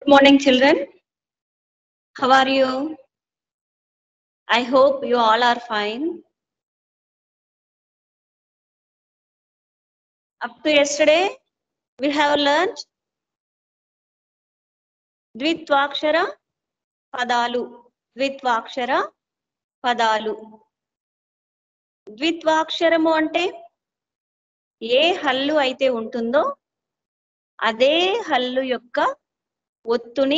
Good morning, children. How are you? I hope you all are fine. Up to yesterday, we have learned ద్విత్వాక్షర పదాలు ద్విత్వాక్షర పదాలు ద్విత్వాక్షరము అంటే ఏ హల్లు అయితే ఉంటుందో అదే హల్లు యొక్క ఒత్తుని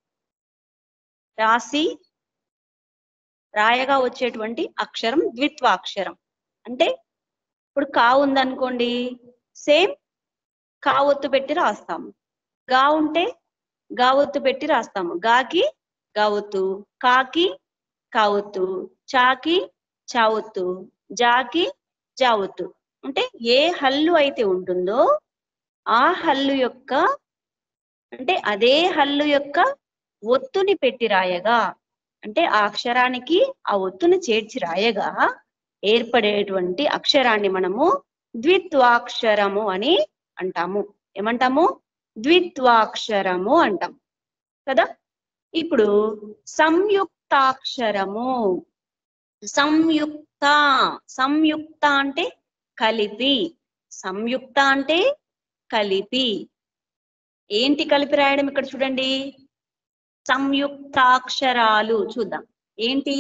రాసి రాయగా వచ్చేటువంటి అక్షరం ద్విత్వాక్షరం అంటే ఇప్పుడు కా ఉందనుకోండి సేమ్ కా ఒత్తు పెట్టి రాస్తాము గా ఉంటే గా ఒత్తు పెట్టి రాస్తాము గాకి గావొత్తు కాకి కావొత్తు చాకి చావొత్తు జాకి జావొత్తు అంటే ఏ హల్లు అయితే ఉంటుందో ఆ హల్లు యొక్క అంటే అదే హల్లు యొక్క ఒత్తుని పెట్టి రాయగా అంటే ఆ అక్షరానికి ఆ ఒత్తుని చేర్చి రాయగా ఏర్పడేటువంటి అక్షరాన్ని మనము ద్విత్వాక్షరము అని అంటాము ఏమంటాము ద్విత్వాక్షరము అంటాం కదా ఇప్పుడు సంయుక్తాక్షరము సంయుక్త సంయుక్త అంటే కలిపి సంయుక్త అంటే కలిపి ఏంటి కలిపి రాయడం ఇక్కడ చూడండి సంయుక్తాక్షరాలు చూద్దాం ఏంటి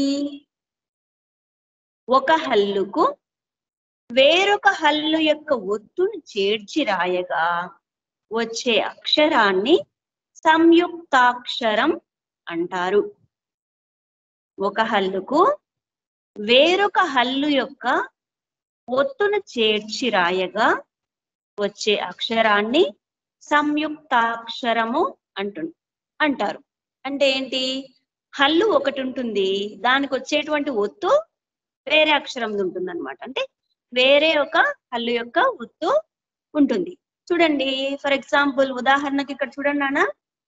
ఒక హల్లుకు వేరొక హల్లు యొక్క ఒత్తును చేర్చి రాయగా వచ్చే అక్షరాన్ని సంయుక్తాక్షరం అంటారు ఒక హల్లుకు వేరొక హల్లు యొక్క ఒత్తును చేర్చి రాయగా వచ్చే అక్షరాన్ని సంయుక్తాక్షరము అంటు అంటారు అంటే ఏంటి హల్లు ఒకటి ఉంటుంది దానికి వచ్చేటువంటి ఒత్తు వేరే అక్షరం ఉంటుంది అనమాట అంటే వేరే ఒక హల్లు యొక్క ఒత్తు ఉంటుంది చూడండి ఫర్ ఎగ్జాంపుల్ ఉదాహరణకి ఇక్కడ చూడండి నాన్న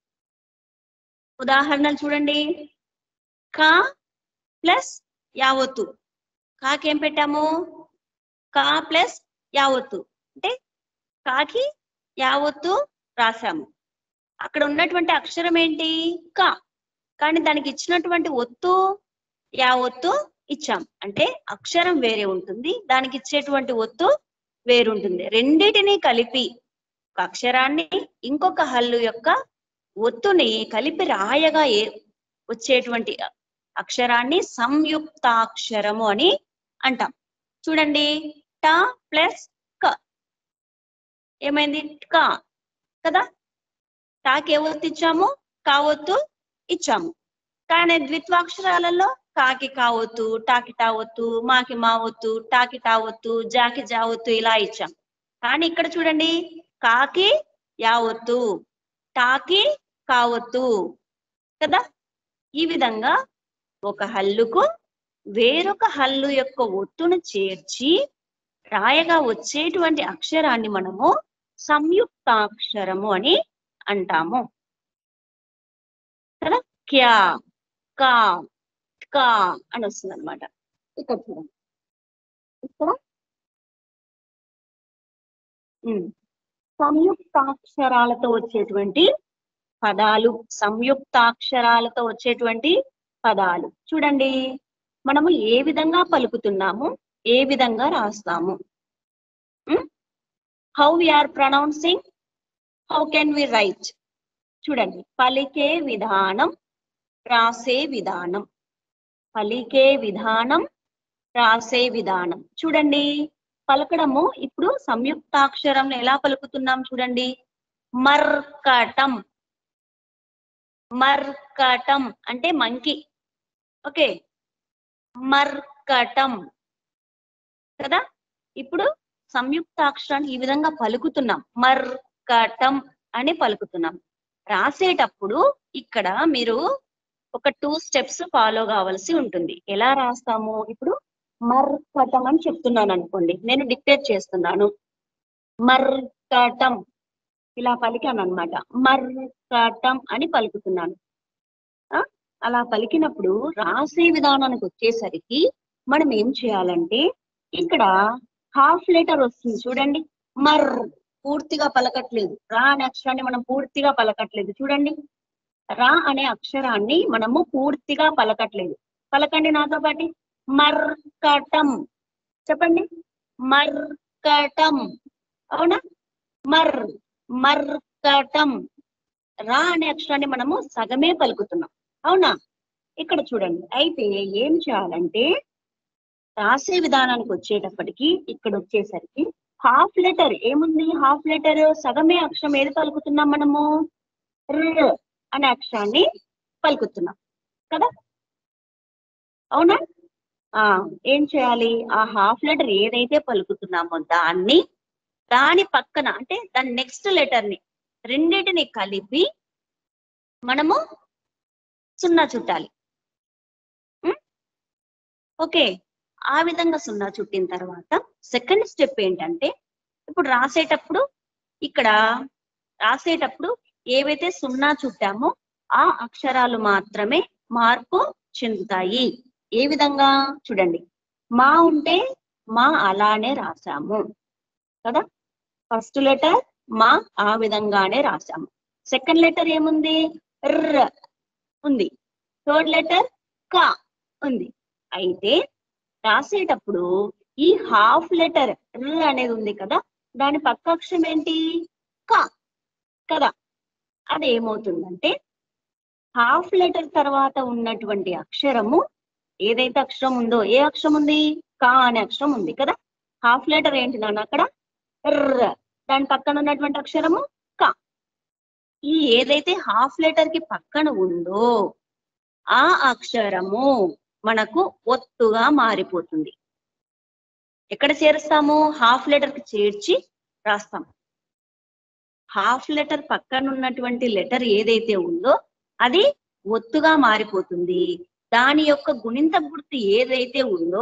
ఉదాహరణలు చూడండి కా ప్లస్ యావత్తు కాకి ఏం పెట్టాము కా ప్లస్ యావత్తు అంటే కాకి యావత్తు రాసాము అక్కడ ఉన్నటువంటి అక్షరం ఏంటి కా కానీ దానికి ఇచ్చినటువంటి ఒత్తు యావత్తు ఇచ్చాం అంటే అక్షరం వేరే ఉంటుంది దానికి ఇచ్చేటువంటి ఒత్తు వేరుంటుంది రెండిటిని కలిపి ఒక అక్షరాన్ని ఇంకొక హల్లు యొక్క ఒత్తుని కలిపి రాయగా ఏ వచ్చేటువంటి అక్షరాన్ని సంయుక్తాక్షరము అని అంటాం చూడండి ట ప్లస్ క ఏమైంది క కదా టాకి ఏ ఒత్తు ఇచ్చాము కావొత్తు ఇచ్చాము కానీ ద్విత్వాక్షరాలలో కాకి కావొత్తు టాకి టావొత్తు మాకి మావొత్తు టాకి టావొత్తు జాకి జావొత్తు ఇలా ఇచ్చాం కానీ ఇక్కడ చూడండి కాకి యావొత్తు టాకి కావొత్తు కదా ఈ విధంగా ఒక హల్లుకు వేరొక హల్లు యొక్క ఒత్తును చేర్చి రాయగా వచ్చేటువంటి అక్షరాన్ని మనము సంయుక్తాక్షరము అని అంటాము కదా క్యా కా కా అని వస్తుంది అనమాట ఇక్కడ చూడండి ఇక్కడ ఉమ్. సంయుక్తాక్షరాలతో వచ్చేటువంటి పదాలు సంయుక్తాక్షరాలతో వచ్చేటువంటి పదాలు చూడండి మనము ఏ విధంగా పలుకుతున్నాము ఏ విధంగా రాస్తాము how are pronouncing how can we write చూడండి పలికే విధానం రాసే విధానం పలికే విధానం రాసే విధానం చూడండి పలకడము ఇప్పుడు సంయుక్తాక్షరం ఎలా పలుకుతున్నాం చూడండి మర్కటం మర్కటం అంటే మంకి ఓకే మర్కటం కదా ఇప్పుడు సంయుక్తాక్షరాన్ని ఈ విధంగా పలుకుతున్నాం మర్కటం అని పలుకుతున్నాం రాసేటప్పుడు ఇక్కడ మీరు ఒక టూ స్టెప్స్ ఫాలో కావాల్సి ఉంటుంది ఎలా రాస్తాము ఇప్పుడు మర్కటం అని చెప్తున్నాను అనుకోండి నేను డిక్టేట్ చేస్తున్నాను మర్కటం ఇలా పలికాను అనమాట మర్కటం అని పలుకుతున్నాను ఆ? అలా పలికినప్పుడు రాసే విధానానికి వచ్చేసరికి మనం ఏం చేయాలంటే ఇక్కడ హాఫ్ లెటర్ వస్తుంది చూడండి మర్ పూర్తిగా పలకట్లేదు రా అనే అక్షరాన్ని మనం పూర్తిగా పలకట్లేదు చూడండి రా అనే అక్షరాన్ని మనము పూర్తిగా పలకట్లేదు పలకండి నాతో పాటి మర్కటం చెప్పండి మర్కటం అవునా మర్ మర్కటం రా అనే అక్షరాన్ని మనము సగమే పలుకుతున్నాం అవునా ఇక్కడ చూడండి అయితే ఏం చేయాలంటే రాసే విధానానికి వచ్చేటప్పటికి ఇక్కడ వచ్చేసరికి హాఫ్ లెటర్ ఏముంది హాఫ్ లెటర్ సగమే అక్షరం ఏది పలుకుతున్నాం మనము ర్ అనే అక్షరాన్ని పలుకుతున్నాం కదా అవునా ఆ ఏం చేయాలి ఆ హాఫ్ లెటర్ ఏదైతే పలుకుతున్నామో దాన్ని దాని పక్కన అంటే దాని నెక్స్ట్ లెటర్ ని రెండింటిని కలిపి మనము సున్నా చుట్టాలి ఉం? ఓకే ఆ విధంగా సున్నా చుట్టిన తర్వాత సెకండ్ స్టెప్ ఏంటంటే ఇప్పుడు రాసేటప్పుడు ఇక్కడ రాసేటప్పుడు ఏవైతే సున్నా చుట్టామో ఆ అక్షరాలు మాత్రమే మార్పు చెందుతాయి ఏ విధంగా చూడండి మా ఉంటే మా అలానే రాసాము కదా ఫస్ట్ లెటర్ మా ఆ విధంగానే రాసాము సెకండ్ లెటర్ ఏముంది ర్ ఉంది థర్డ్ లెటర్ క ఉంది అయితే రాసేటప్పుడు ఈ హాఫ్ లెటర్ ర్ అనేది ఉంది కదా దాని పక్క అక్షరం ఏంటి క కదా అది ఏమవుతుందంటే హాఫ్ లెటర్ తర్వాత ఉన్నటువంటి అక్షరము ఏదైతే అక్షరం ఉందో ఏ అక్షరం ఉంది కా అనే అక్షరం ఉంది కదా హాఫ్ లెటర్ ఏంటి నాన్న అక్కడ ర్ దాని పక్కన ఉన్నటువంటి అక్షరము క ఈ ఏదైతే హాఫ్ లెటర్ కి పక్కన ఉందో ఆ అక్షరము మనకు ఒత్తుగా మారిపోతుంది ఎక్కడ చేరుస్తాము హాఫ్ లెటర్ కి చేర్చి రాస్తాం హాఫ్ లెటర్ పక్కన ఉన్నటువంటి లెటర్ ఏదైతే ఉందో అది ఒత్తుగా మారిపోతుంది దాని యొక్క గుణింత గుర్తు ఏదైతే ఉందో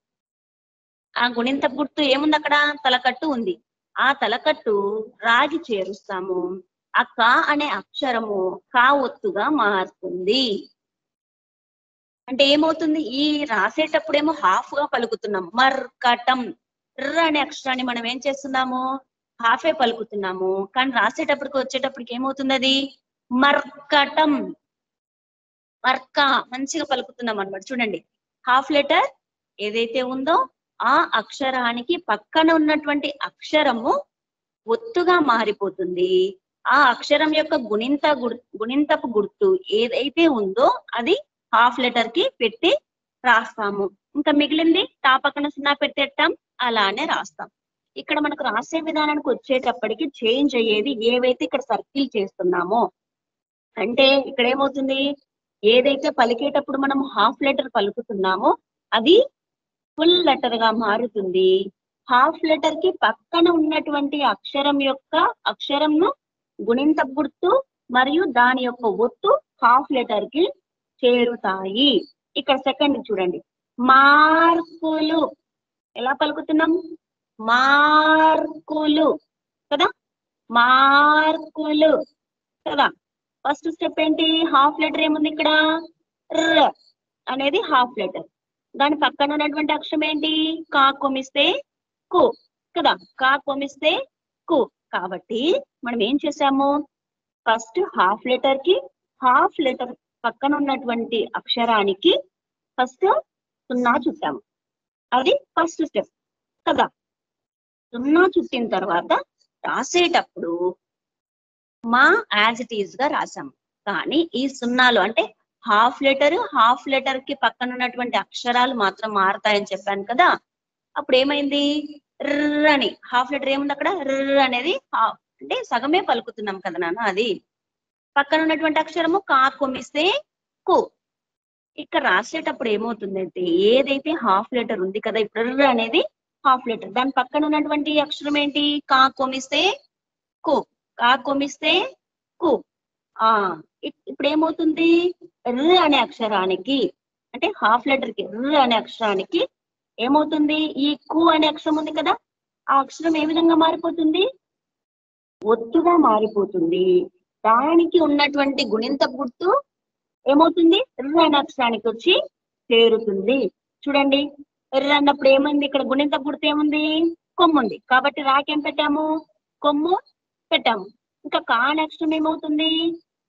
ఆ గుణింత గుర్తు ఏముంది అక్కడ తలకట్టు ఉంది ఆ తలకట్టు రాగి చేరుస్తాము ఆ కా అనే అక్షరము కా ఒత్తుగా మారుతుంది అంటే ఏమవుతుంది ఈ రాసేటప్పుడేమో హాఫ్ గా పలుకుతున్నాం మర్కటం ర్ అనే అక్షరాన్ని మనం ఏం చేస్తున్నాము హాఫే పలుకుతున్నాము కానీ రాసేటప్పటికి వచ్చేటప్పటికి ఏమవుతుంది అది మర్కటం మర్క మంచిగా పలుకుతున్నాం అన్నమాట చూడండి హాఫ్ లెటర్ ఏదైతే ఉందో ఆ అక్షరానికి పక్కన ఉన్నటువంటి అక్షరము ఒత్తుగా మారిపోతుంది ఆ అక్షరం యొక్క గుణింత గుర్- గుణింతపు గుర్తు ఏదైతే ఉందో అది హాఫ్ లెటర్ కి పెట్టి రాస్తాము ఇంకా మిగిలింది తా పక్కన సున్నా పెట్టేటాం అలానే రాస్తాం ఇక్కడ మనకు రాసే విధానానికి వచ్చేటప్పటికి చేంజ్ అయ్యేది ఏవైతే ఇక్కడ సర్కిల్ చేస్తున్నామో అంటే ఇక్కడ ఏమవుతుంది ఏదైతే పలికేటప్పుడు మనం హాఫ్ లెటర్ పలుకుతున్నామో అది ఫుల్ లెటర్ గా మారుతుంది హాఫ్ లెటర్ కి పక్కన ఉన్నటువంటి అక్షరం యొక్క అక్షరంను గుణింత గుర్తు మరియు దాని యొక్క ఒత్తు హాఫ్ లెటర్ కి చేరుతాయి ఇక్కడ సెకండ్ చూడండి మార్కులు ఎలా పలుకుతున్నాం మార్కులు కదా మార్కులు కదా ఫస్ట్ స్టెప్ ఏంటి హాఫ్ లెటర్ ఏముంది ఇక్కడ ర్ అనేది హాఫ్ లెటర్ దాని పక్కన ఉన్నటువంటి అక్షరం ఏంటి కా కొమిస్తే కు కదా కా కొమిస్తే కు కాబట్టి మనం ఏం చేసాము ఫస్ట్ హాఫ్ లెటర్ కి హాఫ్ లెటర్ పక్కన ఉన్నటువంటి అక్షరానికి ఫస్ట్ సున్నా చుట్టాము అది ఫస్ట్ స్టెప్ కదా సున్నా చుట్టిన తర్వాత రాసేటప్పుడు మా యాజ్ ఇట్ ఈజ్ గా రాసాము కానీ ఈ సున్నాలు అంటే హాఫ్ లెటర్ హాఫ్ లెటర్ కి పక్కన ఉన్నటువంటి అక్షరాలు మాత్రం మారతాయని చెప్పాను కదా అప్పుడు ఏమైంది ర్ర్ అని హాఫ్ లెటర్ ఏముంది అక్కడ ర్ర్ అనేది half- అంటే సగమే పలుకుతున్నాం కదా నాన్న అది పక్కన ఉన్నటువంటి అక్షరము కా కొమిస్తే కు ఇక్కడ రాసేటప్పుడు ఏమవుతుందంటే ఏదైతే హాఫ్ లెటర్ ఉంది కదా ఇప్పుడు ర్ర్ అనేది హాఫ్ లెటర్ దాని పక్కన ఉన్నటువంటి అక్షరం ఏంటి కా కొమిస్తే కు కా కొమిస్తే కు ఆ ఇప్- ఇప్పుడు ఏమవుతుంది ర్ అనే అక్షరానికి అంటే హాఫ్ లెటర్ కి ర్ అనే అక్షరానికి ఏమవుతుంది ఈ కు అనే అక్షరం ఉంది కదా ఆ అక్షరం ఏ విధంగా మారిపోతుంది ఒత్తుగా మారిపోతుంది దానికి ఉన్నటువంటి గుణింత గుర్తు ఏమవుతుంది ర్ అనే అక్షరానికి వచ్చి చేరుతుంది చూడండి ర్ అన్నప్పుడు ఏముంది ఇక్కడ గుణింత గుర్తు ఏముంది కొమ్ము ఉంది కాబట్టి రాకేం పెట్టాము కొమ్ము పెట్టాము ఇంకా కా అనే అక్షరం ఏమవుతుంది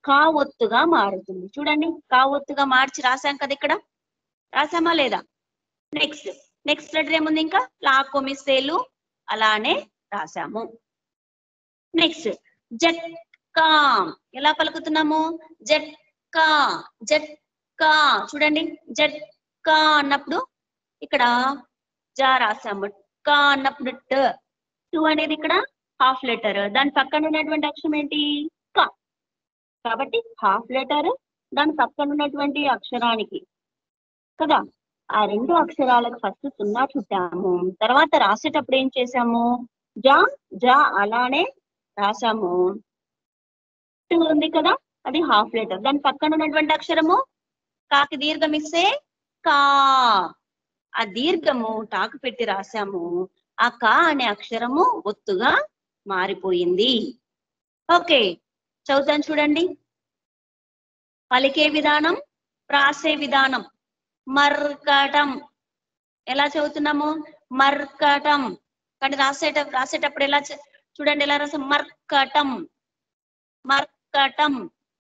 కా ఒత్తుగా మారుతుంది చూడండి కా ఒత్తుగా మార్చి రాసాం కదా ఇక్కడ రాసామా లేదా నెక్స్ట్ నెక్స్ట్ లెటర్ ఏముంది ఇంకా లా కొమిసేలు అలానే రాసాము నెక్స్ట్ జట్కా ఎలా పలుకుతున్నాము జట్కా జట్కా చూడండి జట్కా అన్నప్పుడు ఇక్కడ జా రాసాము కా అన్నప్పుడు ట టు అనేది ఇక్కడ హాఫ్ లెటర్ దాని పక్కన ఉన్నటువంటి అక్షరం ఏంటి క కాబట్టి హాఫ్ లెటర్ దాని పక్కన ఉన్నటువంటి అక్షరానికి కదా ఆ రెండు అక్షరాలకు ఫస్ట్ సున్నా చుట్టాము తర్వాత రాసేటప్పుడు ఏం చేసాము జా జా అలానే రాసాము టూ ఉంది కదా అది హాఫ్ లెటర్ దాని పక్కన ఉన్నటువంటి అక్షరము కాకి దీర్ఘం ఇస్తే కా ఆ దీర్ఘము టాకు పెట్టి రాసాము ఆ కా అనే అక్షరము ఒత్తుగా మారిపోయింది ఓకే చదువుతాను చూడండి పలికే విధానం రాసే విధానం మర్కటం ఎలా చదువుతున్నాము మర్కటం కానీ రాసేట రాసేటప్పుడు ఎలా చ- చూడండి ఎలా రాసాం మర్కటం మర్కటం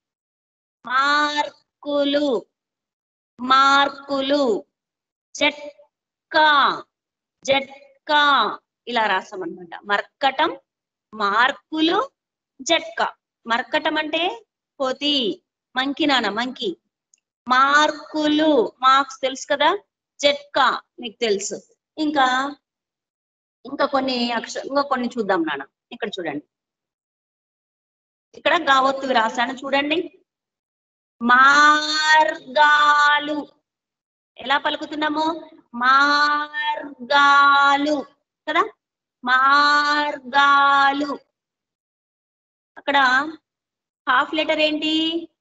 మార్కులు మార్కులు జట్కా జట్కా ఇలా రాసాం అనమాట మర్కటం మార్కులు జట్కా మర్కటం అంటే కోతి మంకి నాన్న మంకి మార్కులు మార్క్స్ తెలుసు కదా జట్కా మీకు తెలుసు ఇంకా ఇంకా కొన్ని అక్ష ఇంకా కొన్ని చూద్దాం నాన్న ఇక్కడ చూడండి ఇక్కడ గావత్తు రాశాను చూడండి మార్గాలు ఎలా పలుకుతున్నాము మార్గాలు కదా మార్గాలు అక్కడ హాఫ్ లెటర్ ఏంటి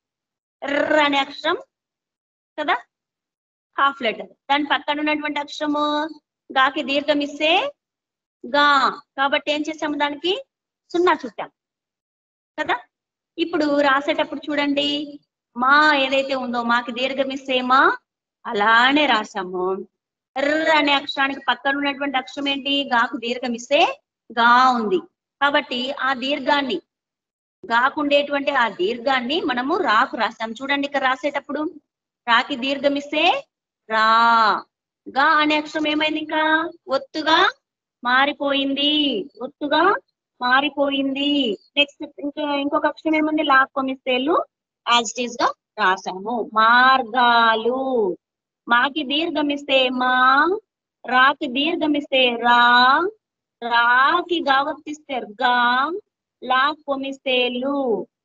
ర్ అనే అక్షరం కదా హాఫ్ లెటర్ దాని పక్కన ఉన్నటువంటి అక్షరము గాకి దీర్ఘం ఇస్తే గా కాబట్టి ఏం చేసాము దానికి సున్నా చుట్టాం కదా ఇప్పుడు రాసేటప్పుడు చూడండి మా ఏదైతే ఉందో మాకి దీర్ఘం ఇస్తే మా అలానే రాసాము ర్ అనే అక్షరానికి పక్కన ఉన్నటువంటి అక్షరం ఏంటి గాకు దీర్ఘం ఇస్తే గా ఉంది కాబట్టి ఆ దీర్ఘాన్ని గాకుండేటువంటి ఆ దీర్ఘాన్ని మనము రాకు రాసాం చూడండి ఇక్కడ రాసేటప్పుడు రాకి దీర్ఘం ఇస్తే రా గా అనే అక్షరం ఏమైంది ఇంకా ఒత్తుగా మారిపోయింది ఒత్తుగా మారిపోయింది నెక్స్ట్ ఇంకా ఇంకొక అక్షరం ఏముంది లాక్కొమిస్తేలు యాజ్ ఇట్ ఈస్ గా రాసాము మార్గాలు మాకి దీర్ఘమిస్తే మా రాకి దీర్ఘమిస్తే రా రాకి గావత్తిస్తే గా లా కొమిస్తే లు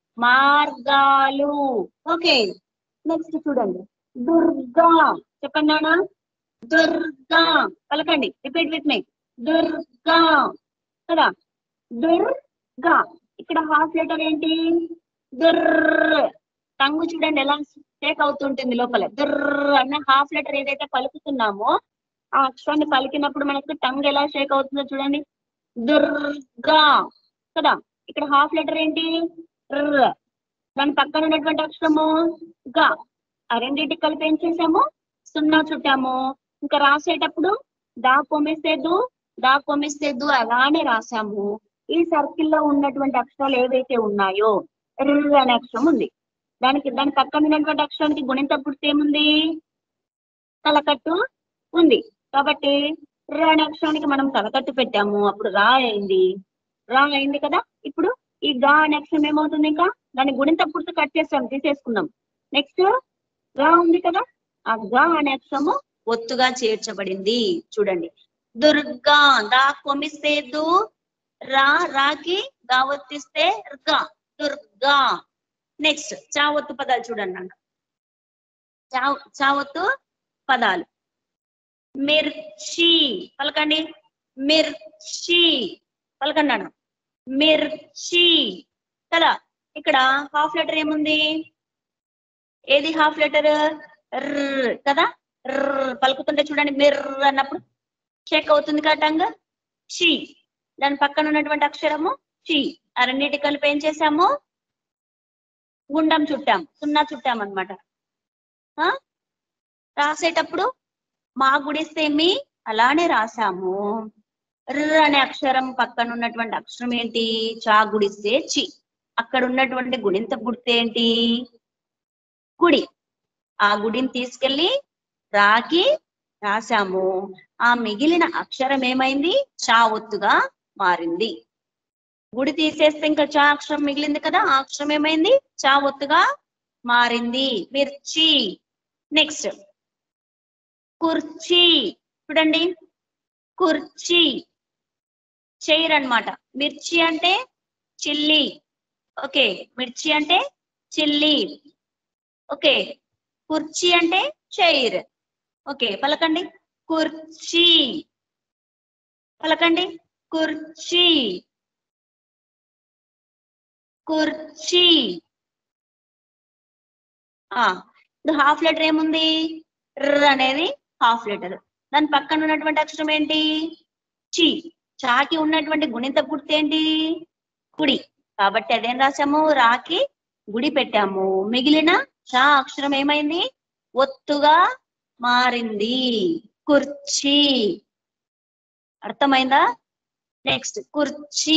మార్గాలు ఓకే నెక్స్ట్ చూడండి దుర్గా చెప్పండి నాన్న దుర్గా పలకండి రిపీట్ విత్ మీ దుర్గా కదా దుర్గా ఇక్కడ హాఫ్ లెటర్ ఏంటి దుర్ టంగు చూడండి ఎలా షేక్ అవుతుంటుంది లోపల దుర్ అన్న హాఫ్ లెటర్ ఏదైతే పలుకుతున్నామో ఆ అక్షరాన్ని పలికినప్పుడు మనకు టంగ్ ఎలా షేక్ అవుతుందో చూడండి దుర్గా కదా ఇక్కడ హాఫ్ లెటర్ ఏంటి ర్ దాని పక్కన ఉన్నటువంటి అక్షరము గా ఆ రెండింటికి కలిపి ఏం చేసాము సున్నా చుట్టాము ఇంకా రాసేటప్పుడు దా కొమిస్తేదు దా కొమిస్తేదు అలానే రాసాము ఈ సర్కిల్ లో ఉన్నటువంటి అక్షరాలు ఏవైతే ఉన్నాయో ర్ అనే అక్షరం ఉంది దానికి దాని పక్కన ఉన్నటువంటి అక్షరానికి గుణింతప్పుడు ఏముంది తలకట్టు ఉంది కాబట్టి ర అనే అక్షరానికి మనం తలకట్టు పెట్టాము అప్పుడు రా అయింది రా అయింది కదా ఇప్పుడు ఈ గా అనే అక్షరం ఏమవుతుంది ఇంకా దాని గుణింత పూర్తి కట్ చేస్తాం తీసేసుకుందాం నెక్స్ట్ గా ఉంది కదా ఆ గా అనే అక్షరము ఒత్తుగా చేర్చబడింది చూడండి దుర్గా దా కొమిస్తే దు రా రాకి గా ఒత్తిస్తే గా దుర్గా నెక్స్ట్ చావొత్తు పదాలు చూడండి అన్న చావ్ చావొత్తు పదాలు మిర్చి పలకండి మిర్చి పలకండి అన్న మిర్చి కదా ఇక్కడ హాఫ్ లెటర్ ఏముంది ఏది హాఫ్ లెటర్ కదా ర్ర్ పలుకుతుంటే చూడండి మిర్ అన్నప్పుడు షేక్ అవుతుంది కదా టంగ్ షీ దాని పక్కన ఉన్నటువంటి అక్షరము షీ ఆ రెండింటి కలిపి ఏం చేసాము గుండం చుట్టాం సున్నా చుట్టాం అనమాట రాసేటప్పుడు మా గుడిస్తే మీ అలానే రాసాము ర్ అనే అక్షరం పక్కన ఉన్నటువంటి అక్షరం ఏంటి చా గుడిస్తే చి అక్కడ ఉన్నటువంటి గుణింత గుర్తు ఏంటి గుడి ఆ గుడిని తీసుకెళ్లి రాకి రాశాము ఆ మిగిలిన అక్షరం ఏమైంది చా ఒత్తుగా మారింది గుడి తీసేస్తే ఇంకా చా అక్షరం మిగిలింది కదా ఆ అక్షరం ఏమైంది చా ఒత్తుగా మారింది మిర్చి నెక్స్ట్ కుర్చీ చూడండి కుర్చీ చైర్ అన్నమాట మిర్చి అంటే చిల్లి ఓకే మిర్చి అంటే చిల్లి ఓకే కుర్చీ అంటే చైర్ ఓకే పలకండి కుర్చీ పలకండి కుర్చీ కుర్చీ ఆ ఇప్పుడు హాఫ్ లెటర్ ఏముంది ర్ అనేది హాఫ్ లెటర్ దాని పక్కన ఉన్నటువంటి అక్షరం ఏంటి చి చాకి ఉన్నటువంటి గుణిత గుర్తు ఏంటి కుడి కాబట్టి అదేం రాసాము రాకి గుడి పెట్టాము మిగిలిన చా అక్షరం ఏమైంది ఒత్తుగా మారింది కుర్చీ అర్థమైందా నెక్స్ట్ కుర్చీ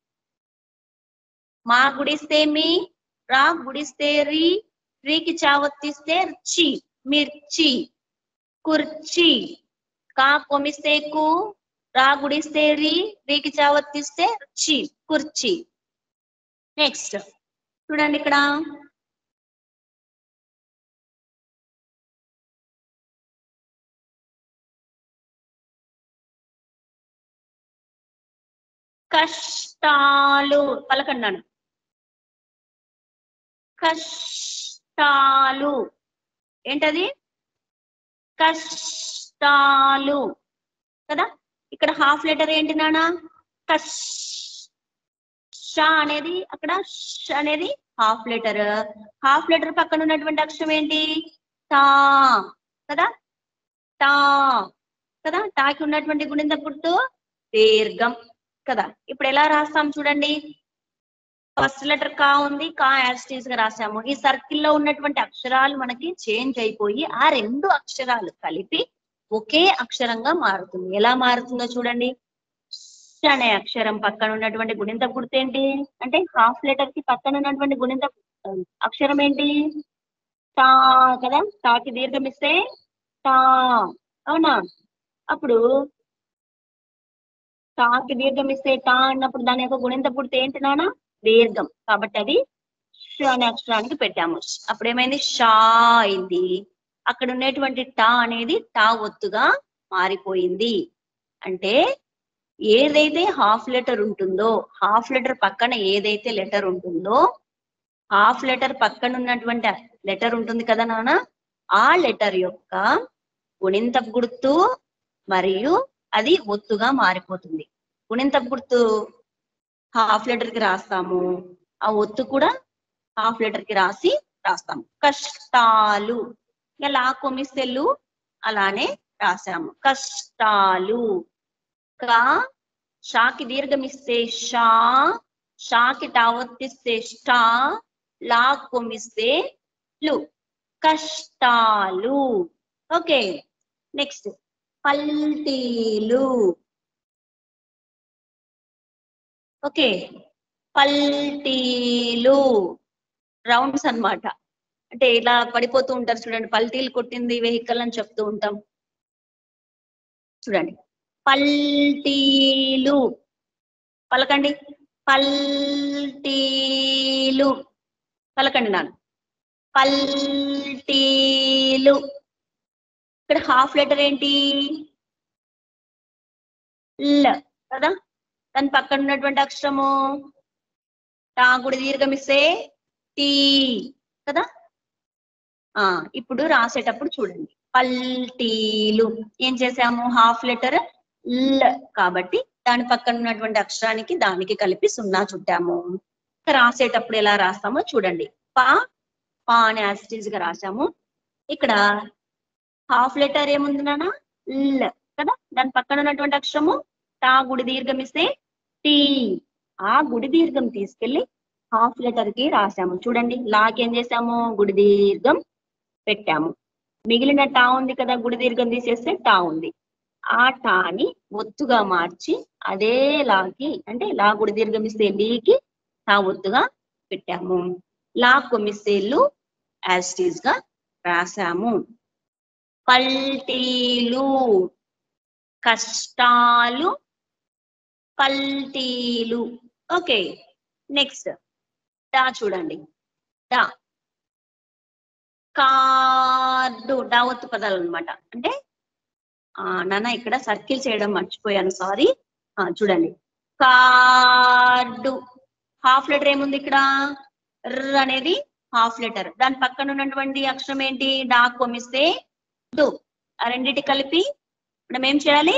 మా గుడిస్తే మీ రా గుడిస్తే రీ రీకి చావత్తిస్తే చి మిర్చి కుర్చీ కా కొమిస్తే కు రా గుడిస్తే రీ రీకి చావత్తిస్తే చి కుర్చీ నెక్స్ట్ చూడండి ఇక్కడ కష్టాలు పలకన్నాను కష్టాలు ఏంటది కష్టాలు కదా ఇక్కడ హాఫ్ లెటర్ ఏంటి నానా కష్ ష అనేది అక్కడ ష్ అనేది హాఫ్ లెటర్ హాఫ్ లెటర్ పక్కన ఉన్నటువంటి అక్షరం ఏంటి టా కదా టా కదా టాకి ఉన్నటువంటి గుణింత గుర్తు దీర్ఘం కదా ఇప్పుడు ఎలా రాస్తాం చూడండి ఫస్ట్ లెటర్ కా ఉంది కా యాస్టీస్ గా రాసాము ఈ సర్కిల్ లో ఉన్నటువంటి అక్షరాలు మనకి చేంజ్ అయిపోయి ఆ రెండు అక్షరాలు కలిపి ఒకే అక్షరంగా మారుతుంది ఎలా మారుతుందో చూడండి ష్ అనే అక్షరం పక్కన ఉన్నటువంటి గుణింత గుర్తు ఏంటి అంటే హాఫ్ లెటర్ కి పక్కన ఉన్నటువంటి గుణింత ఆ, అక్షరం ఏంటి టా కదా టాకి దీర్ఘం ఇస్తే టా అవునా అప్పుడు టాకి దీర్ఘం ఇస్తే టా అన్నప్పుడు దాని యొక్క గుణింత గుర్తు ఏంటి నాన్న దీర్ఘం కాబట్టి అది ష అనే అక్షరానికి పెట్టాము అప్పుడు ఏమైంది షా అయింది అక్కడ ఉన్నటువంటి టా అనేది టా ఒత్తుగా మారిపోయింది అంటే ఏదైతే హాఫ్ లెటర్ ఉంటుందో హాఫ్ లెటర్ పక్కన ఏదైతే లెటర్ ఉంటుందో హాఫ్ లెటర్ పక్కన ఉన్నటువంటి లెటర్ ఉంటుంది కదా నాన్న ఆ లెటర్ యొక్క గుణింత గుర్తు మరియు అది ఒత్తుగా మారిపోతుంది గుణింత గుర్తు హాఫ్ లెటర్ కి రాస్తాము ఆ ఒత్తు కూడా హాఫ్ లెటర్ కి రాసి రాస్తాము కష్టాలు ఇక లా కొమిస్తెలు అలానే రాసాము కష్టాలు కా షాకి దీర్ఘమిస్తే షా షాకి టావత్తిస్తే షా లా కొమిస్తే లు కష్టాలు ఓకే నెక్స్ట్ పల్టీలు ఓకే పల్టీలు రౌండ్స్ అన్నమాట అంటే ఇలా పడిపోతూ ఉంటారు చూడండి పల్టీలు కొట్టింది వెహికల్ అని చెప్తూ ఉంటాం చూడండి పల్టీలు పలకండి పల్టీలు పలకండి నాన్న పల్టీలు ఇక్కడ హాఫ్ లెటర్ ఏంటి ల్ కదా దాని పక్కన ఉన్నటువంటి అక్షరము టా గుడి దీర్ఘమిస్తే టీ కదా ఆ ఇప్పుడు రాసేటప్పుడు చూడండి పల్టీలు ఏం చేసాము హాఫ్ లెటర్ ల్ కాబట్టి దాని పక్కన ఉన్నటువంటి అక్షరానికి దానికి కలిపి సున్నా చుట్టాము ఇక రాసేటప్పుడు ఎలా రాస్తామో చూడండి పా పా అని యాసిటీస్ గా రాసాము ఇక్కడ హాఫ్ లెటర్ ఏముంది నాన్న ల్ కదా దాని పక్కన ఉన్నటువంటి అక్షరము టా గుడి దీర్ఘం ఇస్తే టీ ఆ గుడి దీర్ఘం తీసుకెళ్లి హాఫ్ లెటర్ కి రాసాము చూడండి లాకి ఏం చేసాము గుడి దీర్ఘం పెట్టాము మిగిలిన టా ఉంది కదా గుడి దీర్ఘం తీసేస్తే టా ఉంది ఆ టాని ఒత్తుగా మార్చి అదే లాకి అంటే లా గుడి దీర్ఘం ఇస్తే లీకి టా ఒత్తుగా పెట్టాము లా కొమిసేలు యాస్టీస్ గా రాసాము పల్టీలు కష్టాలు పల్టీలు ఓకే నెక్స్ట్ డా చూడండి డా కార్డు డా ఒత్తు పదాలు అనమాట అంటే ఆ, నాన్న ఇక్కడ సర్కిల్ చేయడం మర్చిపోయాను సారీ చూడండి కార్డు హాఫ్ లెటర్ ఏముంది ఇక్కడ ర్ అనేది హాఫ్ లెటర్ దాని పక్కన ఉన్నటువంటి అక్షరం ఏంటి డా కొమిస్తే డు ఆ రెండిటి కలిపి మనం ఏం చేయాలి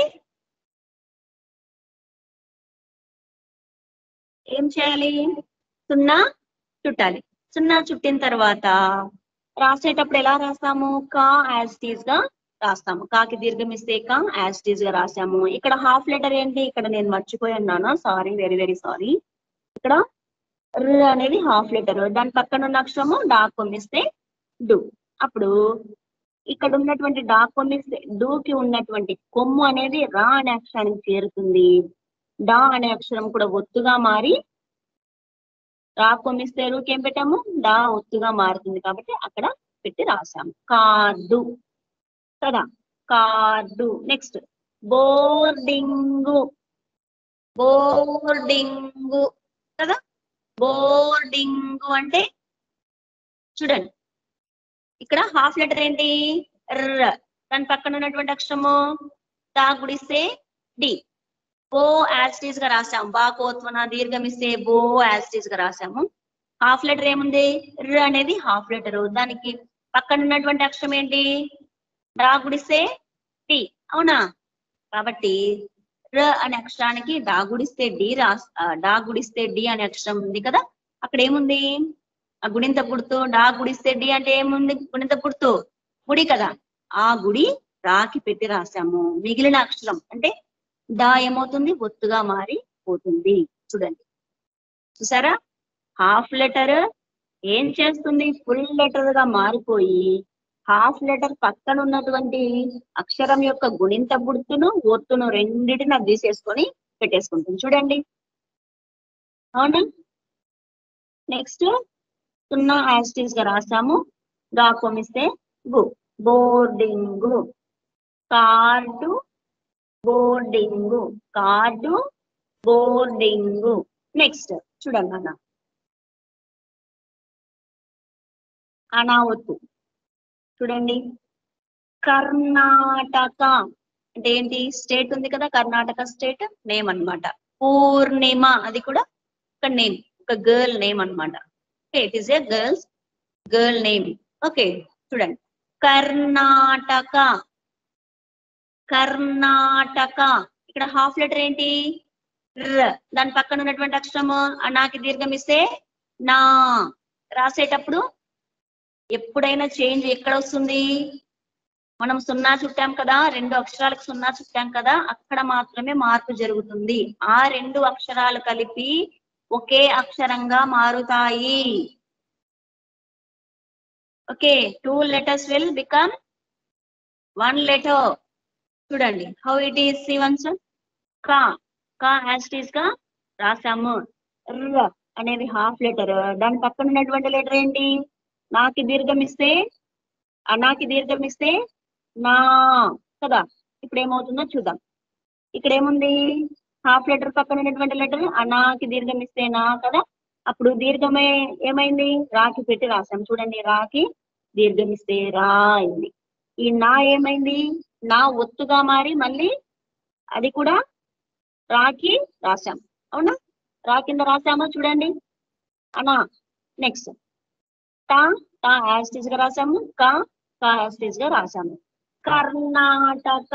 ఏం చేయాలి సున్నా చుట్టాలి సున్నా చుట్టిన తర్వాత రాసేటప్పుడు ఎలా రాస్తాము కా యాజ్ టీజ్ గా రాస్తాము కాకి దీర్ఘం ఇస్తే కా యాజ్ టీజ్ గా రాసాము ఇక్కడ హాఫ్ లెటర్ ఏంటి ఇక్కడ నేను మర్చిపోయాను నాన్న సారీ వెరీ వెరీ సారీ ఇక్కడ ర్ అనేది హాఫ్ లెటర్ దాని పక్కన ఉన్న అక్షరము డా కొమ్మిస్తే డు అప్పుడు ఇక్కడ ఉన్నటువంటి డా కొమ్మిస్తే డూకి ఉన్నటువంటి కొమ్ము అనేది రా అనే అక్షరానికి చేరుతుంది డా అనే అక్షరం కూడా ఒత్తుగా మారి రా కొమ్మిస్తే రూకి ఏం పెట్టాము డా ఒత్తుగా మారుతుంది కాబట్టి అక్కడ పెట్టి రాసాము కార్డు కదా కార్డు నెక్స్ట్ బోర్డింగు బోర్డింగు కదా బోర్డింగు అంటే చూడండి ఇక్కడ హాఫ్ లెటర్ ఏంటి ర దాని పక్కన ఉన్నటువంటి అక్షరము దా గుడిస్తే డి బో యాస్టీస్ గా రాసాము బా కోత్వన దీర్ఘం ఇస్తే బో యాస్టీస్ గా రాసాము హాఫ్ లెటర్ ఏముంది ర అనేది హాఫ్ లెటర్ దానికి పక్కన ఉన్నటువంటి అక్షరం ఏంటి రా గుడిస్తే డి అవునా కాబట్టి ర అనే అక్షరానికి డా గుడిస్తే డి రాస్ ఆ, డా గుడిస్తే డి అనే అక్షరం ఉంది కదా అక్కడ ఏముంది ఆ గుణింత గుర్తు డా గుడిస్తే డి అంటే ఏముంది గుణింత గుర్తు గుడి కదా ఆ గుడి రాకి పెట్టి రాసాము మిగిలిన అక్షరం అంటే డా ఏమవుతుంది ఒత్తుగా మారి పోతుంది చూడండి చూసారా హాఫ్ లెటర్ ఏం చేస్తుంది ఫుల్ లెటర్ గా మారిపోయి హాఫ్ లెటర్ పక్కన ఉన్నటువంటి అక్షరం యొక్క గుణింత గుర్తును ఒత్తును రెండిటిని అది తీసేసుకొని పెట్టేసుకుంటుంది చూడండి అవునా నెక్స్ట్ సున్నా యాస్టీస్ గా రాసాము గా కొమిస్తే గు boarding card boarding card boarding next చూడండి అన్న అనావత్తు చూడండి కర్ణాటక అంటే ఏంటి స్టేట్ ఉంది కదా కర్ణాటక స్టేట్ నేమ్ అన్నమాట పూర్ణిమ అది కూడా ఒక నేమ్ ఒక గర్ల్ నేమ్ అన్నమాట okay it is a girls girl name okay చూడండి కర్ణాటక కర్ణాటక ఇక్కడ హాఫ్ లెటర్ ఏంటి ర దాని పక్కన ఉన్నటువంటి అక్షరము అనాకి దీర్ఘం ఇస్తే నా రాసేటప్పుడు ఎప్పుడైనా చేంజ్ ఎక్కడ వస్తుంది మనం సున్నా చుట్టాం కదా రెండు అక్షరాలకు సున్నా చుట్టాం కదా అక్కడ మాత్రమే మార్పు జరుగుతుంది ఆ రెండు అక్షరాలు కలిపి ఒకే అక్షరంగా మారుతాయి okay two letters will become one letter చూడండి హౌ ఇట్ ఈస్ వన్స్ కా కా యాస్టీస్ గా రాసాము ర అనేది హాఫ్ లెటర్ దాని పక్కన ఉన్నటువంటి లెటర్ ఏంటి నాకి దీర్ఘం ఇస్తే అనాకి దీర్ఘం ఇస్తే నా కదా ఇప్పుడు ఏమవుతుందో చూద్దాం ఇక్కడ ఏముంది హాఫ్ లెటర్ పక్కన ఉన్నటువంటి లెటర్ అనాకి దీర్ఘం ఇస్తే నా కదా అప్పుడు దీర్ఘమే ఏమైంది రాకి పెట్టి రాసాం చూడండి రాకి దీర్ఘం ఇస్తే రా అయింది ఈ నా ఏమైంది నా ఒత్తుగా మారి మళ్ళీ అది కూడా రాకి రాసాం అవునా రా కింద రాసామో చూడండి అనా నెక్స్ట్ టా టా యాస్టిజ్ గా రాసాము కా కా యాస్టిజ్ గా రాసాము కర్ణాటక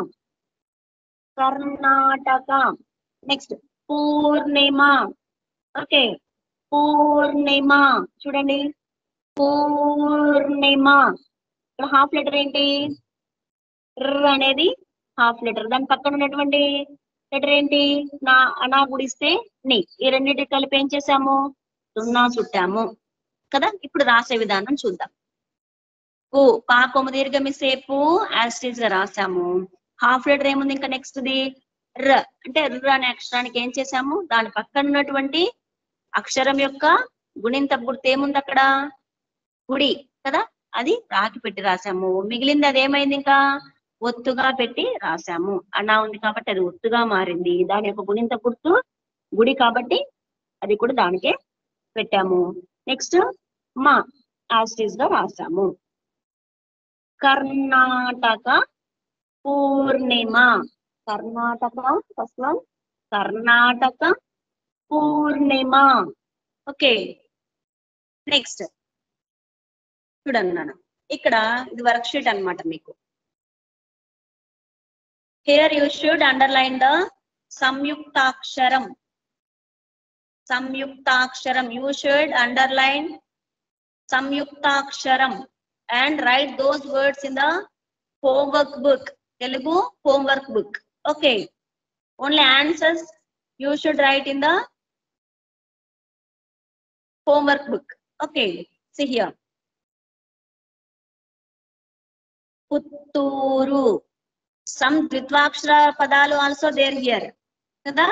కర్ణాటక నెక్స్ట్ పూర్ణిమ ఓకే పూర్ణిమ చూడండి పూర్ణిమ ఇక్కడ హాఫ్ లెటర్ ఏంటి ర్ అనేది హాఫ్ లెటర్ దాని పక్కన ఉన్నటువంటి లెటర్ ఏంటి నా అనా గుడిస్తే ని ఈ రెండింటి కలిపి ఏం చేసాము సున్నా చుట్టాము కదా ఇప్పుడు రాసే విధానం చూద్దాం పు పా కొమ్ము దీర్ఘమిస్తే పు యాస్టిజ్ గా రాసాము హాఫ్ లెటర్ ఏముంది ఇంకా నెక్స్ట్ ది ర అంటే ర అనే అక్షరానికి ఏం చేసాము దాని పక్కన ఉన్నటువంటి అక్షరం యొక్క గుణింత గుర్తు ఏముంది అక్కడ గుడి కదా అది రాకి పెట్టి రాసాము మిగిలింది అది ఏమైంది ఇంకా ఒత్తుగా పెట్టి రాసాము అన్నా ఉంది కాబట్టి అది ఒత్తుగా మారింది దాని యొక్క గుణింత గుర్తు గుడి కాబట్టి అది కూడా దానికే పెట్టాము నెక్స్ట్ మా యాస్టీస్ గా రాసాము Karnataka Purnima Karnataka first one Karnataka Purnima okay next చూడండి నాన్న ఇక్కడ ఇది వర్క్ షీట్ అన్నమాట మీకు here you should underline the సంయుక్తాక్షరం సంయుక్తాక్షరం యూ షుడ్ అండర్లైన్ సంయుక్తాక్షరం and write those words in the homework book Telugu homework book okay only answers you should write in the homework book. Okay, see here. Puttur some ద్విత్వాక్షర పదాలు also there here కదా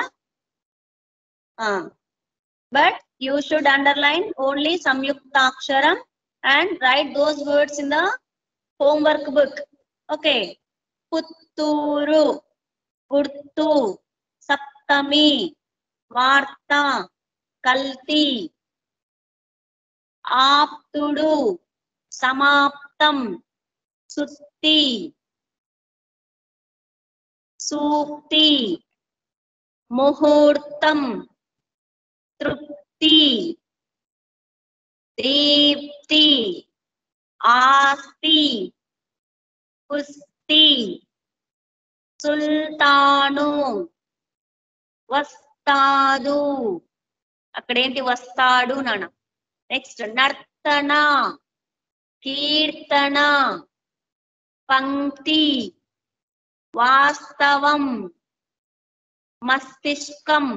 but you should underline only సంయుక్తాక్షరం and write those words in the homework book okay Puttur గుర్తు సప్తమి వార్త కల్తీ ఆప్తుడు సమాప్తం సుత్తి సూక్తి ముహూర్తం తృప్తి దీప్తి ఆస్తి కుస్తి సుల్తాను వస్తాదు అక్కడేంటి వస్తాడు నాన్న నెక్స్ట్ నర్తన కీర్తన పంక్తి వాస్తవం మస్తిష్కం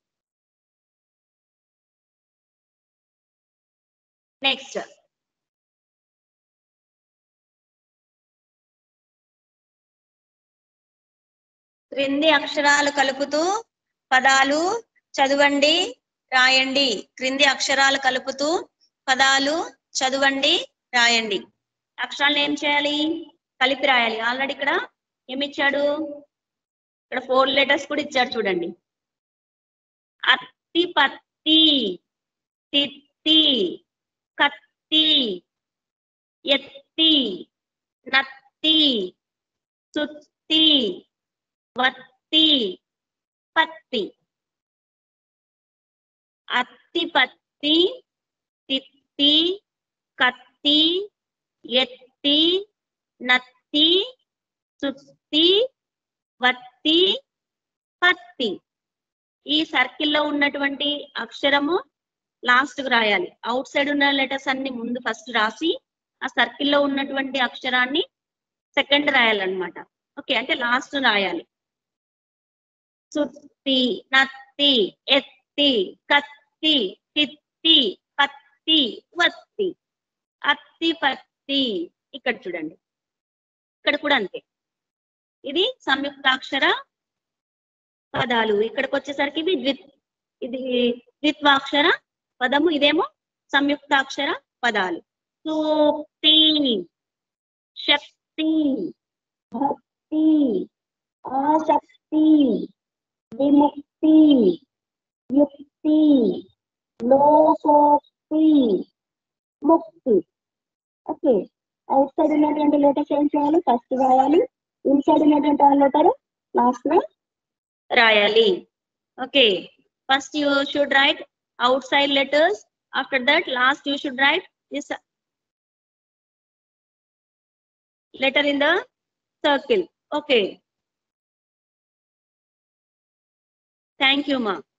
నెక్స్ట్ క్రింది అక్షరాలు కలుపుతూ పదాలు చదవండి రాయండి క్రింది అక్షరాలు కలుపుతూ పదాలు చదవండి రాయండి అక్షరాలను ఏం చేయాలి కలిపి రాయాలి ఆల్రెడీ ఇక్కడ ఏమి ఇచ్చాడు ఇక్కడ ఫోర్ లెటర్స్ కూడా ఇచ్చాడు చూడండి అత్తి పత్తి తిత్తి కత్తి ఎత్తి నత్తి సుత్తి వత్తి పత్తి అత్తి పత్తి తిత్తి కత్తి ఎత్తి నత్తి సుత్తి వత్తి పత్తి ఈ సర్కిల్లో ఉన్నటువంటి అక్షరము లాస్ట్ కు రాయాలి అవుట్ సైడ్ ఉన్న లెటర్స్ అన్ని ముందు ఫస్ట్ రాసి ఆ సర్కిల్లో ఉన్నటువంటి అక్షరాన్ని సెకండ్ రాయాలన్నమాట ఓకే అంటే లాస్ట్ రాయాలి సుత్తి నత్తి ఎత్తి కత్తి తిత్తి పత్తి వత్తి అత్తి పత్తి ఇక్కడ చూడండి ఇక్కడ కూడా అంతే ఇది సంయుక్తాక్షర పదాలు ఇక్కడికి వచ్చేసరికి ఇవి ద్విత్ ఇది ద్విత్వాక్షర పదము ఇదేమో సంయుక్తాక్షర పదాలు సూక్తి శక్తి భక్తి ఆసక్తి విముక్తి యుక్తి లోకోక్తి ముక్తి ఓకే అవుట్ సైడ్ ఉన్నటువంటి లెటర్స్ ఏం చేయాలి ఫస్ట్ రాయాలి ఇన్సైడ్ ఉన్నటువంటి లెటర్ లాస్ట్ లో రాయాలి okay first you should write outside letters after that last you should write this letter in the circle. Okay. Thank you, ma.